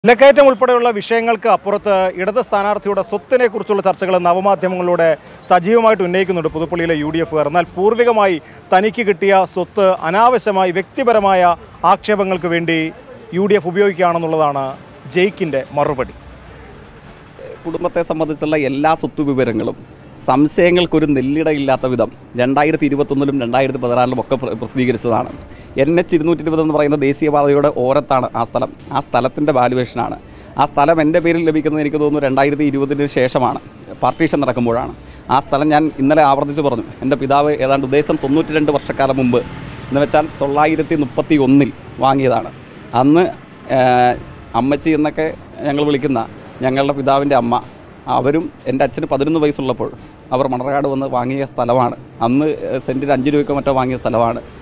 വിലക്കയറ്റം ഉൾപ്പെടെയുള്ള വിഷയങ്ങൾക്ക് അപ്പുറത്ത് ഇടത് സ്ഥാനാർത്ഥിയുടെ സ്വത്തിനെ കുറിച്ചുള്ള ചർച്ചകൾ നവമാധ്യമങ്ങളിലൂടെ സജീവമായിട്ട് ഉന്നയിക്കുന്നുണ്ട് പുതുപ്പള്ളിയിലെ യു ഡി എഫുകാർ എന്നാൽ പൂർവികമായി തനിക്ക് കിട്ടിയ സ്വത്ത് അനാവശ്യമായി വ്യക്തിപരമായ ആക്ഷേപങ്ങൾക്ക് വേണ്ടി യു ഡി എഫ് ഉപയോഗിക്കുകയാണെന്നുള്ളതാണ് ജയിക്കിൻ്റെ മറുപടി കുടുംബത്തെ സംബന്ധിച്ചുള്ള എല്ലാ സ്വത്ത് വിവരങ്ങളും സംശയങ്ങൾക്കൊരു നെല്ലിടയില്ലാത്ത വിധം രണ്ടായിരത്തി ഇരുപത്തൊന്നിലും രണ്ടായിരത്തി പതിനാറിലും ഒക്കെ പ്ര- പ്രസിദ്ധീകരിച്ചതാണ് എൻ എച്ച് ഇരുന്നൂറ്റി ഇരുപത് എന്ന് പറയുന്ന ദേശീയപാതയുടെ ഓരത്താണ് ആ സ്ഥലം ആ സ്ഥലത്തിൻ്റെ വാലുവേഷനാണ് ആ സ്ഥലം എൻ്റെ പേരിൽ ലഭിക്കുന്നത് എനിക്ക് തോന്നുന്നു രണ്ടായിരത്തി ഇരുപതിന് ശേഷമാണ് പാർട്ടീഷൻ നടക്കുമ്പോഴാണ് ആ സ്ഥലം ഞാൻ ഇന്നലെ ആവർത്തിച്ച് പറഞ്ഞു എൻ്റെ പിതാവ് ഏതാണ്ട് ഉദ്ദേശം തൊണ്ണൂറ്റി രണ്ട് വർഷക്കാലം മുമ്പ് എന്ന് വെച്ചാൽ തൊള്ളായിരത്തി മുപ്പത്തി ഒന്നിൽ വാങ്ങിയതാണ് അന്ന് ഏഹ്, അമ്മച്ചി എന്നൊക്കെ ഞങ്ങൾ വിളിക്കുന്ന ഞങ്ങളുടെ പിതാവിൻ്റെ അമ്മ അവരും എൻ്റെ അച്ഛന് പതിനൊന്ന് വയസ്സുള്ളപ്പോൾ അവർ മണർകാട് വന്ന് വാങ്ങിയ സ്ഥലമാണ് അന്ന് ഏഹ്, സെൻറ്റിന് അഞ്ച് രൂപയ്ക്കോ മറ്റോ വാങ്ങിയ സ്ഥലമാണ്